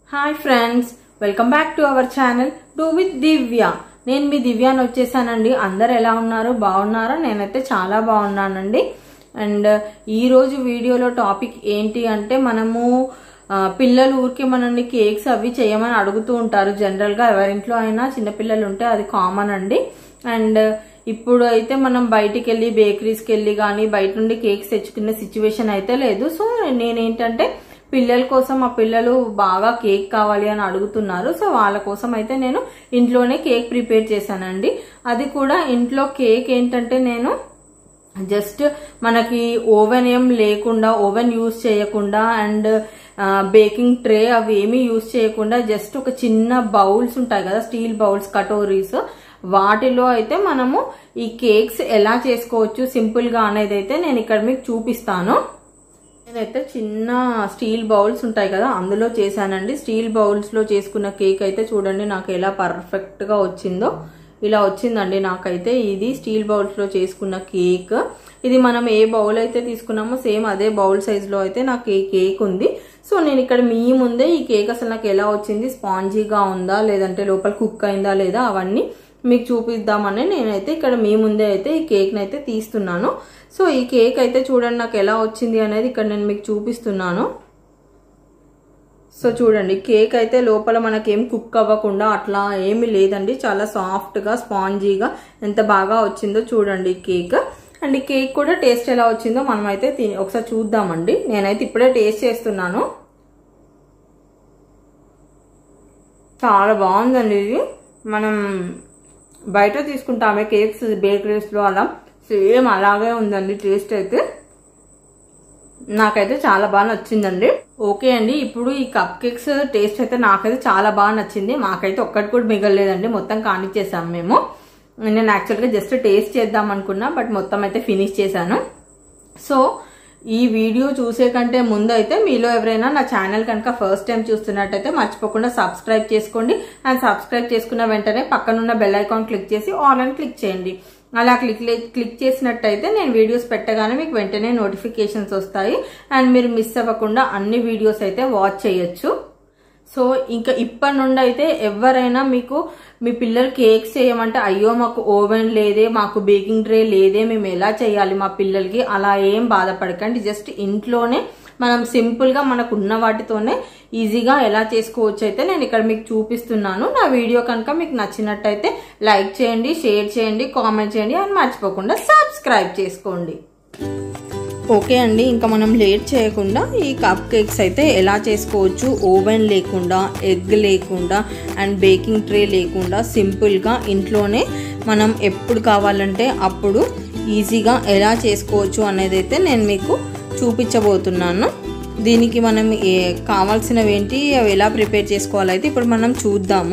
hi friends welcome back to our channel do with Divya నేను మీ దివ్యాని వచ్చేసానండి అందరు ఎలా ఉన్నారు బాగున్నారా నేనైతే చాలా బాగున్నానండి అండ్ ఈ రోజు వీడియోలో టాపిక్ ఏంటి అంటే మనము ఆ, పిల్లలు ఊరికే మనల్ని కేక్స్ అవి చేయమని అడుగుతూ ఉంటారు జనరల్గా ఎవరింట్లో అయినా చిన్నపిల్లలు ఉంటే అది కామన్ అండి అండ్ ఇప్పుడు అయితే మనం బయటికి వెళ్ళి బేకరీస్కి వెళ్ళి కానీ బయట నుండి కేక్స్ తెచ్చుకునే సిచ్యువేషన్ అయితే లేదు సో నేనేంటంటే పిల్లల కోసం ఆ పిల్లలు బాగా కేక్ కావాలి అని అడుగుతున్నారు సో వాళ్ళ కోసం అయితే నేను ఇంట్లోనే కేక్ ప్రిపేర్ చేశానండి అది కూడా ఇంట్లో కేక్ ఏంటంటే నేను జస్ట్ మనకి ఓవెన్ ఏం లేకుండా ఓవెన్ యూస్ చేయకుండా అండ్ బేకింగ్ ట్రే అవి ఏమీ యూస్ చేయకుండా జస్ట్ ఒక చిన్న బౌల్స్ ఉంటాయి కదా స్టీల్ బౌల్స్ కటోరీస్ వాటిలో అయితే మనము ఈ కేక్స్ ఎలా చేసుకోవచ్చు సింపుల్ గా అనేది అయితే నేను ఇక్కడ మీకు చూపిస్తాను నేనైతే చిన్న స్టీల్ బౌల్స్ ఉంటాయి కదా అందులో చేశానండి స్టీల్ బౌల్స్ లో చేసుకున్న కేక్ అయితే చూడండి నాకు ఎలా పర్ఫెక్ట్ గా వచ్చిందో ఇలా వచ్చిందండి నాకైతే ఇది స్టీల్ బౌల్స్ లో చేసుకున్న కేక్ ఇది మనం ఏ బౌల్ అయితే తీసుకున్నామో సేమ్ అదే బౌల్ సైజ్ లో అయితే నాకు ఈ కేక్ ఉంది సో నేను ఇక్కడ మీ ముందే ఈ కేక్ అసలు నాకు ఎలా వచ్చింది స్పాంజీగా ఉందా లేదంటే లోపల కుక్ అయిందా లేదా అవన్నీ మీకు చూపిద్దామని నేనైతే ఇక్కడ మీ ముందే అయితే ఈ కేక్ అయితే తీస్తున్నాను సో ఈ కేక్ అయితే చూడండి నాకు ఎలా వచ్చింది అనేది ఇక్కడ నేను మీకు చూపిస్తున్నాను సో చూడండి కేక్ అయితే లోపల మనకేం కుక్ అవ్వకుండా అట్లా ఏమీ లేదండి చాలా సాఫ్ట్గా స్పాంజీగా ఎంత బాగా వచ్చిందో చూడండి కేక్ అండ్ ఈ కేక్ కూడా టేస్ట్ ఎలా వచ్చిందో మనమైతే తిని ఒకసారి చూద్దామండి నేనైతే ఇప్పుడే టేస్ట్ చేస్తున్నాను చాలా బాగుందండి ఇది మనం బయట తీసుకుంటామే కేక్స్ బేకరీస్లో అలా సేమ్ అలాగే ఉందండి టేస్ట్ అయితే నాకైతే చాలా బాగా నచ్చిందండి ఓకే అండి ఇప్పుడు ఈ కప్ కేక్స్ టేస్ట్ అయితే నాకైతే చాలా బాగా నచ్చింది మాకైతే ఒక్కటి కూడా మిగలలేదండి మొత్తం కానిచ్చేసాం మేము నేను యాక్చువల్గా జస్ట్ టేస్ట్ చేద్దాం అనుకున్నా బట్ మొత్తం అయితే ఫినిష్ చేశాను సో ఈ వీడియో చూసే కంటే ముందు అయితే మీలో ఎవరైనా నా ఛానల్ కనుక ఫస్ట్ టైం చూస్తున్నట్టయితే మర్చిపోకుండా సబ్స్క్రైబ్ చేసుకోండి అండ్ సబ్స్క్రైబ్ చేసుకున్న వెంటనే పక్కనున్న బెల్ ఐకాన్ క్లిక్ చేసి ఆల్ అని క్లిక్ చేయండి అలా క్లిక్ క్లిక్ చేసినట్టయితే నేను వీడియోస్ పెట్టగానే మీకు వెంటనే నోటిఫికేషన్స్ వస్తాయి అండ్ మీరు మిస్ అవ్వకుండా అన్ని వీడియోస్ అయితే వాచ్ చేయొచ్చు సో ఇంకా ఇప్పటి నుండి అయితే ఎవరైనా మీకు మీ పిల్లలు కేక్స్ చేయమంటే అయ్యో మాకు ఓవెన్ లేదే మాకు బేకింగ్ ట్రే లేదే మేము ఎలా చేయాలి మా పిల్లలకి అలా ఏం బాధపడకండి జస్ట్ ఇంట్లోనే మనం సింపుల్ గా మనకు ఉన్న వాటితోనే ఈజీగా ఎలా చేసుకోవచ్చు అయితే నేను ఇక్కడ మీకు చూపిస్తున్నాను నా వీడియో కనుక మీకు నచ్చినట్టయితే లైక్ చేయండి షేర్ చేయండి కామెంట్ చేయండి అని మర్చిపోకుండా సబ్స్క్రైబ్ చేసుకోండి ఓకే అండి ఇంకా మనం లేట్ చేయకుండా ఈ కప్ కేక్స్ అయితే ఎలా చేసుకోవచ్చు ఓవెన్ లేకుండా ఎగ్ లేకుండా అండ్ బేకింగ్ ట్రే లేకుండా సింపుల్గా ఇంట్లోనే మనం ఎప్పుడు కావాలంటే అప్పుడు ఈజీగా ఎలా చేసుకోవచ్చు అనేది అయితే నేను మీకు చూపించబోతున్నాను దీనికి మనం ఏ కావాల్సినవి ఏంటి అవి ఎలా ప్రిపేర్ చేసుకోవాలైతే ఇప్పుడు మనం చూద్దాము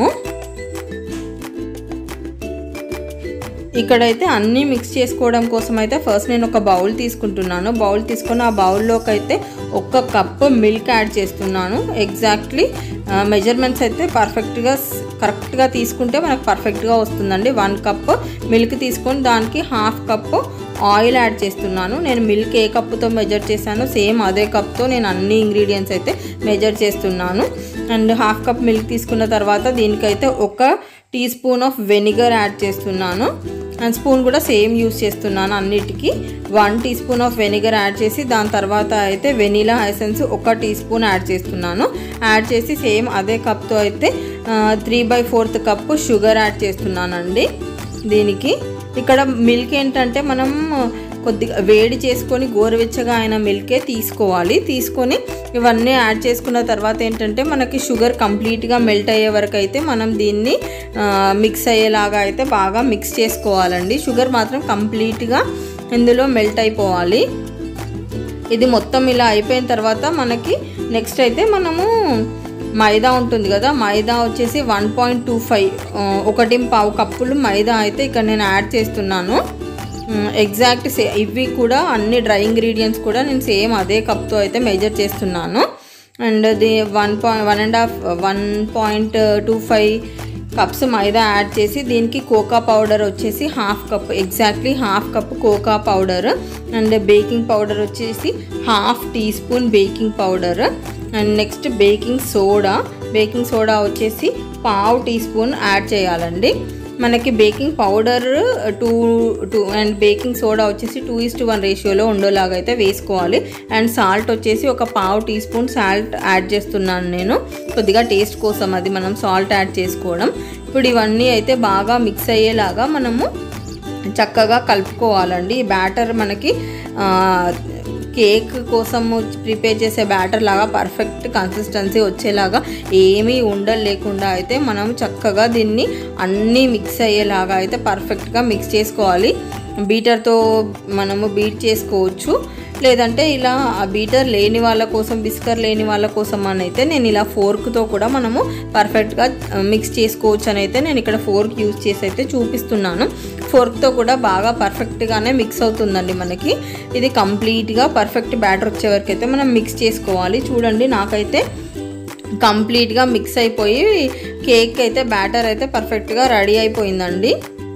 ఇక్కడైతే అన్నీ మిక్స్ చేసుకోవడం కోసం అయితే ఫస్ట్ నేను ఒక బౌల్ తీసుకుంటున్నాను బౌల్ తీసుకొని ఆ బౌల్లోకి అయితే ఒక కప్ మిల్క్ యాడ్ చేస్తున్నాను ఎగ్జాక్ట్లీ మెజర్మెంట్స్ అయితే పర్ఫెక్ట్గా కరెక్ట్గా తీసుకుంటే మనకు పర్ఫెక్ట్గా వస్తుందండి వన్ కప్ మిల్క్ తీసుకొని దానికి హాఫ్ కప్ ఆయిల్ యాడ్ చేస్తున్నాను నేను మిల్క్ ఏ కప్పుతో మెజర్ చేశాను సేమ్ అదే కప్తో నేను అన్ని ఇంగ్రీడియంట్స్ అయితే మెజర్ చేస్తున్నాను అండ్ హాఫ్ కప్ మిల్క్ తీసుకున్న తర్వాత దీనికైతే ఒక teaspoon of vinegar add చేస్తున్నాను అండ్ స్పూన్ కూడా సేమ్ యూస్ చేస్తున్నాను అన్నిటికీ one teaspoon of vinegar add చేసి దాని తర్వాత అయితే వెనీలా ఎసెన్స్ ఒక టీ స్పూన్ యాడ్ చేస్తున్నాను యాడ్ చేసి సేమ్ అదే కప్తో అయితే three by fourth cup sugar add చేస్తున్నానండి దీనికి ఇక్కడ మిల్క్ ఏంటంటే మనం కొద్దిగా వేడి చేసుకొని గోరువెచ్చగా అయిన మిల్కే తీసుకోవాలి తీసుకొని ఇవన్నీ యాడ్ చేసుకున్న తర్వాత ఏంటంటే మనకి షుగర్ కంప్లీట్గా మెల్ట్ అయ్యే వరకు అయితే మనం దీన్ని మిక్స్ అయ్యేలాగా అయితే బాగా మిక్స్ చేసుకోవాలండి షుగర్ మాత్రం కంప్లీట్గా ఇందులో మెల్ట్ అయిపోవాలి ఇది మొత్తం ఇలా అయిపోయిన తర్వాత మనకి నెక్స్ట్ అయితే మనము మైదా ఉంటుంది కదా మైదా వచ్చేసి వన్ పాయింట్ టూ ఫైవ్ ఒకటి పావు కప్పులు మైదా అయితే ఇక్కడ నేను యాడ్ చేస్తున్నాను ఎగ్జాక్ట్ సే ఇవి కూడా అన్ని డ్రై ఇంగ్రీడియంట్స్ కూడా నేను సేమ్ అదే కప్తో అయితే మెజర్ చేస్తున్నాను and the one point one and half one point two five cups maida add చేసి దీనికి కోకా పౌడర్ వచ్చేసి half cup exactly half cup cocoa powder and baking powder వచ్చేసి half teaspoon baking powder and next baking soda baking soda వచ్చేసి పావు teaspoon add చేయాలండి మనకి baking powder two two and baking soda వచ్చేసి two is to one రేషియోలో ఉండేలాగా అయితే వేసుకోవాలి అండ్ సాల్ట్ వచ్చేసి ఒక పావు టీ స్పూన్ సాల్ట్ యాడ్ చేస్తున్నాను నేను కొద్దిగా టేస్ట్ కోసం అది మనం సాల్ట్ యాడ్ చేసుకోవడం ఇప్పుడు ఇవన్నీ అయితే బాగా మిక్స్ అయ్యేలాగా మనము చక్కగా కలుపుకోవాలండి ఈ బ్యాటర్ మనకి కేక్ కోసము ప్రిపేర్ చేసే బ్యాటర్ లాగా పర్ఫెక్ట్ కన్సిస్టెన్సీ వచ్చేలాగా ఏమీ ఉండలు లేకుండా అయితే మనం చక్కగా దీన్ని అన్నీ మిక్స్ అయ్యేలాగా అయితే పర్ఫెక్ట్గా మిక్స్ చేసుకోవాలి బీటర్తో మనము బీట్ చేసుకోవచ్చు లేదంటే ఇలా ఆ బీటర్ లేని వాళ్ళ కోసం బిస్కర్ లేని వాళ్ళ కోసం అని అయితే నేను ఇలా ఫోర్క్తో కూడా మనము పర్ఫెక్ట్గా మిక్స్ చేసుకోవచ్చు అని అయితే నేను ఇక్కడ ఫోర్క్ యూజ్ చేసి అయితే చూపిస్తున్నాను ఫోర్క్తో కూడా బాగా పర్ఫెక్ట్గానే మిక్స్ అవుతుందండి మనకి ఇది కంప్లీట్గా పర్ఫెక్ట్ బ్యాటర్ వచ్చే వరకు అయితే మనం మిక్స్ చేసుకోవాలి చూడండి నాకైతే కంప్లీట్గా మిక్స్ అయిపోయి కేక్ అయితే బ్యాటర్ అయితే పర్ఫెక్ట్గా రెడీ అయిపోయిందండి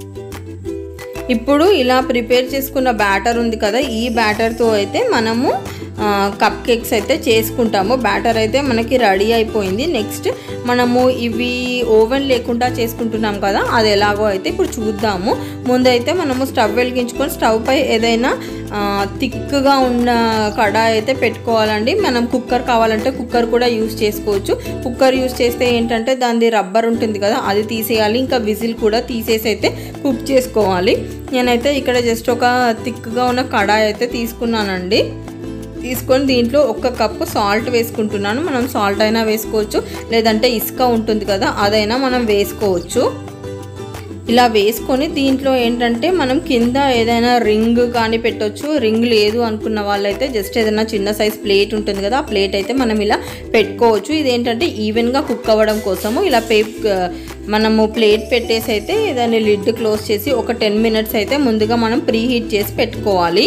ఇప్పుడు ఇలా ప్రిపేర్ చేసుకున్న బ్యాటర్ ఉంది కదా ఈ బ్యాటర్తో అయితే మనము కప్ కేక్స్ అయితే చేసుకుంటాము బ్యాటర్ అయితే మనకి రెడీ అయిపోయింది నెక్స్ట్ మనము ఇవి ఓవెన్ లేకుండా చేసుకుంటున్నాం కదా అది ఎలాగో అయితే ఇప్పుడు చూద్దాము ముందైతే మనము స్టవ్ వెలిగించుకొని స్టవ్ పై ఏదైనా థిక్గా ఉన్న కడాయి అయితే పెట్టుకోవాలండి మనం కుక్కర్ కావాలంటే కుక్కర్ కూడా యూస్ చేసుకోవచ్చు కుక్కర్ యూస్ చేస్తే ఏంటంటే దాని రబ్బర్ ఉంటుంది కదా అది తీసేయాలి ఇంకా విజిల్ కూడా తీసేసి అయితే కుక్ చేసుకోవాలి నేనైతే ఇక్కడ జస్ట్ ఒక థిక్గా ఉన్న కడాయి అయితే తీసుకున్నానండి తీసుకొని దీంట్లో ఒక కప్పు సాల్ట్ వేసుకుంటున్నాను మనం సాల్ట్ అయినా వేసుకోవచ్చు లేదంటే ఇసుక ఉంటుంది కదా అదైనా మనం వేసుకోవచ్చు ఇలా వేసుకొని దీంట్లో ఏంటంటే మనం కింద ఏదైనా రింగ్ కానీ పెట్టొచ్చు రింగ్ లేదు అనుకున్న వాళ్ళైతే జస్ట్ ఏదైనా చిన్న సైజ్ ప్లేట్ ఉంటుంది కదా ఆ ప్లేట్ అయితే మనం ఇలా పెట్టుకోవచ్చు ఇదేంటంటే ఈవెన్గా కుక్ అవ్వడం కోసము ఇలా పే మనము ప్లేట్ పెట్టేసి అయితే దాన్ని లిడ్ క్లోజ్ చేసి ఒక టెన్ మినిట్స్ అయితే ముందుగా మనం ప్రీ హీట్ చేసి పెట్టుకోవాలి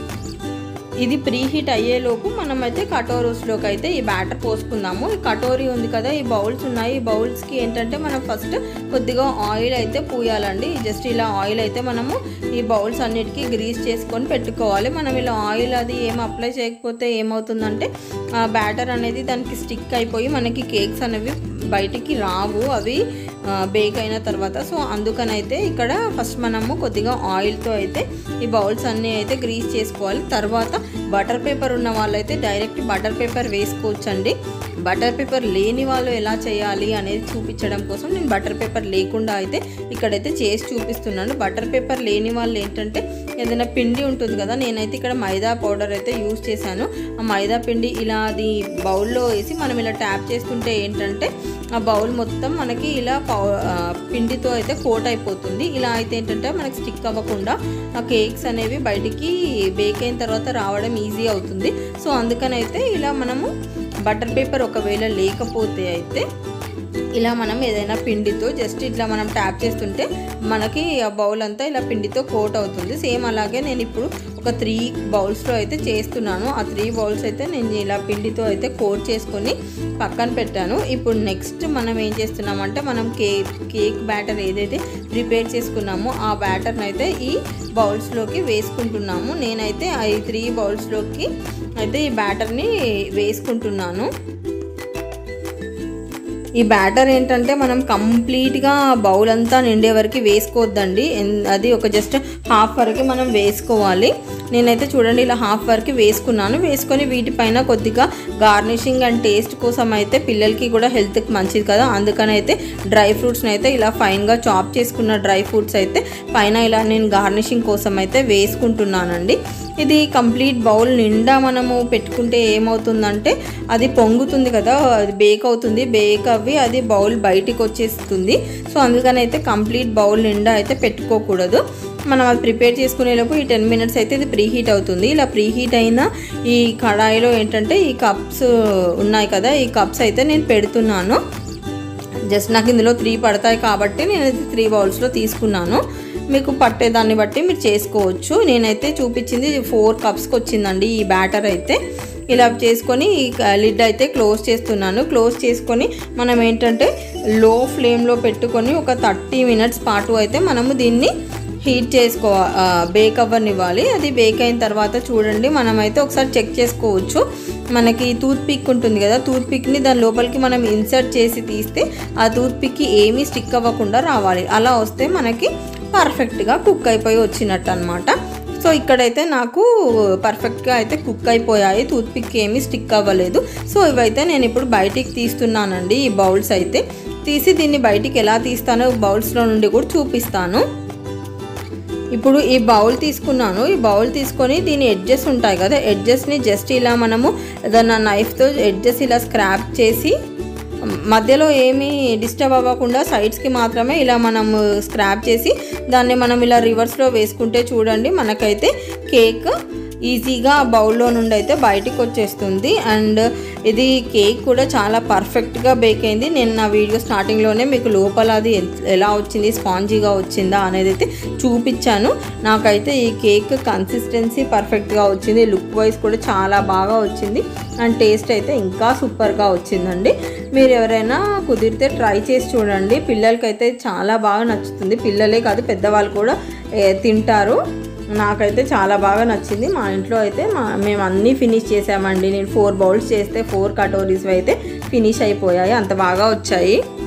ఇది ప్రీ హీట్ అయ్యేలోపు మనమైతే కటోరోస్లోకి అయితే ఈ బ్యాటర్ పోసుకుందాము ఈ కటోరీ ఉంది కదా ఈ బౌల్స్ ఉన్నాయి ఈ బౌల్స్కి ఏంటంటే మనం ఫస్ట్ కొద్దిగా ఆయిల్ అయితే పూయాలండి జస్ట్ ఇలా ఆయిల్ అయితే మనము ఈ బౌల్స్ అన్నిటికీ గ్రీస్ చేసుకొని పెట్టుకోవాలి మనం ఇలా ఆయిల్ అది ఏం అప్లై చేయకపోతే ఏమవుతుందంటే ఆ బ్యాటర్ అనేది దానికి స్టిక్ అయిపోయి మనకి కేక్స్ అనేవి బయటికి రావు అవి బేక్ అయిన తర్వాత సో అందుకనైతే ఇక్కడ ఫస్ట్ మనము కొద్దిగా ఆయిల్తో అయితే ఈ బౌల్స్ అన్నీ అయితే గ్రీస్ చేసుకోవాలి తర్వాత బటర్ పేపర్ ఉన్న వాళ్ళైతే డైరెక్ట్ బటర్ పేపర్ వేసుకోవచ్చండి బటర్ పేపర్ లేని వాళ్ళు ఎలా చేయాలి అనేది చూపించడం కోసం నేను బటర్ పేపర్ లేకుండా అయితే ఇక్కడైతే చేసి చూపిస్తున్నాను బటర్ పేపర్ లేని వాళ్ళు ఏంటంటే ఏదైనా పిండి ఉంటుంది కదా నేనైతే ఇక్కడ మైదా పౌడర్ అయితే యూస్ చేశాను ఆ మైదా పిండి ఇలా అది బౌల్లో వేసి మనం ఇలా ట్యాప్ చేస్తుంటే ఏంటంటే ఆ బౌల్ మొత్తం మనకి ఇలా పౌ పిండితో అయితే కోట్ అయిపోతుంది ఇలా అయితే ఏంటంటే మనకి స్టిక్ అవ్వకుండా ఆ కేక్స్ అనేవి బయటికి బేక్ అయిన తర్వాత రావడం ఈజీ అవుతుంది సో అందుకనైతే ఇలా మనము బటర్ పేపర్ ఒకవేళ లేకపోతే అయితే ఇలా మనం ఏదైనా పిండితో జస్ట్ ఇట్లా మనం ట్యాప్ చేస్తుంటే మనకి ఆ బౌల్ అంతా ఇలా పిండితో కోట్ అవుతుంది సేమ్ అలాగే నేను ఇప్పుడు ఒక త్రీ బౌల్స్లో అయితే చేస్తున్నాను ఆ త్రీ బౌల్స్ అయితే నేను ఇలా పిండితో అయితే కోట్ చేసుకొని పక్కన పెట్టాను ఇప్పుడు నెక్స్ట్ మనం ఏం చేస్తున్నామంటే మనం కేక్ కేక్ బ్యాటర్ ఏదైతే ప్రిపేర్ చేసుకున్నామో ఆ బ్యాటర్ని అయితే ఈ బౌల్స్లోకి వేసుకుంటున్నాము నేనైతే ఈ త్రీ బౌల్స్లోకి అయితే ఈ బ్యాటర్ని వేసుకుంటున్నాను ఈ బ్యాటర్ ఏంటంటే మనం కంప్లీట్గా బౌల్ అంతా నిండే వరకు వేసుకోవద్దండి అది ఒక జస్ట్ హాఫ్ వరకు మనం వేసుకోవాలి నేనైతే చూడండి ఇలా హాఫ్ వరకు వేసుకున్నాను వేసుకొని వీటిపైన కొద్దిగా గార్నిషింగ్ అండ్ టేస్ట్ కోసం అయితే పిల్లలకి కూడా హెల్త్కి మంచిది కదా అందుకని అయితే డ్రై ఫ్రూట్స్ని అయితే ఇలా ఫైన్గా చాప్ చేసుకున్న డ్రై ఫ్రూట్స్ అయితే పైన ఇలా నేను గార్నిషింగ్ కోసం అయితే వేసుకుంటున్నానండి ఇది కంప్లీట్ బౌల్ నిండా మనము పెట్టుకుంటే ఏమవుతుందంటే అది పొంగుతుంది కదా అది బేక్ అవుతుంది బేక్ అవ్వి అది బౌల్ బయటికి వచ్చేస్తుంది సో అందుకని అయితే కంప్లీట్ బౌల్ నిండా అయితే పెట్టుకోకూడదు మనం అది ప్రిపేర్ చేసుకునేలోపు ఈ టెన్ మినిట్స్ అయితే ఇది ప్రీ హీట్ అవుతుంది ఇలా ప్రీ హీట్ అయిన ఈ కడాయిలో ఏంటంటే ఈ కప్స్ ఉన్నాయి కదా ఈ కప్స్ అయితే నేను పెడుతున్నాను జస్ట్ నాకు ఇందులో త్రీ పడతాయి కాబట్టి నేను త్రీ బౌల్స్లో తీసుకున్నాను మీకు పట్టేదాన్ని బట్టి మీరు చేసుకోవచ్చు నేనైతే చూపించింది ఫోర్ కప్స్కి వచ్చిందండి ఈ బ్యాటర్ అయితే ఇలా చేసుకొని లిడ్ అయితే క్లోజ్ చేస్తున్నాను క్లోజ్ చేసుకొని మనం ఏంటంటే లో ఫ్లేమ్లో పెట్టుకొని ఒక థర్టీ మినిట్స్ పాటు అయితే మనము దీన్ని హీట్ చేసుకో బేక్ అవ్వనివ్వాలి అది బేక్ అయిన తర్వాత చూడండి మనమైతే ఒకసారి చెక్ చేసుకోవచ్చు మనకి టూత్ పిక్ ఉంటుంది కదా టూత్ పిక్ని దాని లోపలికి మనం ఇన్సర్ట్ చేసి తీస్తే ఆ టూత్ పిక్కి ఏమీ స్టిక్ అవ్వకుండా రావాలి అలా వస్తే మనకి పర్ఫెక్ట్గా కుక్ అయిపోయి వచ్చినట్టు అనమాట సో ఇక్కడైతే నాకు పర్ఫెక్ట్గా అయితే కుక్ అయిపోయాయి టూత్ పిక్ ఏమీ స్టిక్ అవ్వలేదు సో ఇవైతే నేను ఇప్పుడు బయటికి తీస్తున్నానండి ఈ బౌల్స్ అయితే తీసి దీన్ని బయటికి ఎలా తీస్తానో బౌల్స్లో నుండి కూడా చూపిస్తాను ఇప్పుడు ఈ బౌల్ తీసుకున్నాను ఈ బౌల్ తీసుకొని దీని ఎడ్జెస్ ఉంటాయి కదా ఎడ్జెస్ని జస్ట్ ఇలా మనము ఏదన్నా నైఫ్తో ఎడ్జెస్ ఇలా స్క్రాప్ చేసి మధ్యలో ఏమీ డిస్టర్బ్ అవ్వకుండా సైడ్స్కి మాత్రమే ఇలా మనం స్క్రాప్ చేసి దాన్ని మనం ఇలా రివర్స్లో వేసుకుంటే చూడండి మనకైతే కేక్ ఈజీగా బౌల్లో నుండి అయితే బయటికి వచ్చేస్తుంది అండ్ ఇది కేక్ కూడా చాలా పర్ఫెక్ట్గా బేక్ అయింది నేను నా వీడియో స్టార్టింగ్లోనే మీకు లోపల అది ఎలా వచ్చింది స్పాంజీగా వచ్చిందా అనేది అయితే చూపించాను నాకైతే ఈ కేక్ కన్సిస్టెన్సీ పర్ఫెక్ట్గా వచ్చింది లుక్ వైజ్ కూడా చాలా బాగా వచ్చింది అండ్ టేస్ట్ అయితే ఇంకా సూపర్గా వచ్చిందండి మీరు ఎవరైనా కుదిరితే ట్రై చేసి చూడండి పిల్లలకైతే చాలా బాగా నచ్చుతుంది పిల్లలే కాదు పెద్దవాళ్ళు కూడా ఏ, తింటారు నాకైతే చాలా బాగా నచ్చింది మా ఇంట్లో అయితే మా మేము అన్నీ ఫినిష్ చేసామండి నేను ఫోర్ బౌల్స్ చేస్తే ఫోర్ కటోరీస్ అయితే ఫినిష్ అయిపోయాయి అంత బాగా వచ్చాయి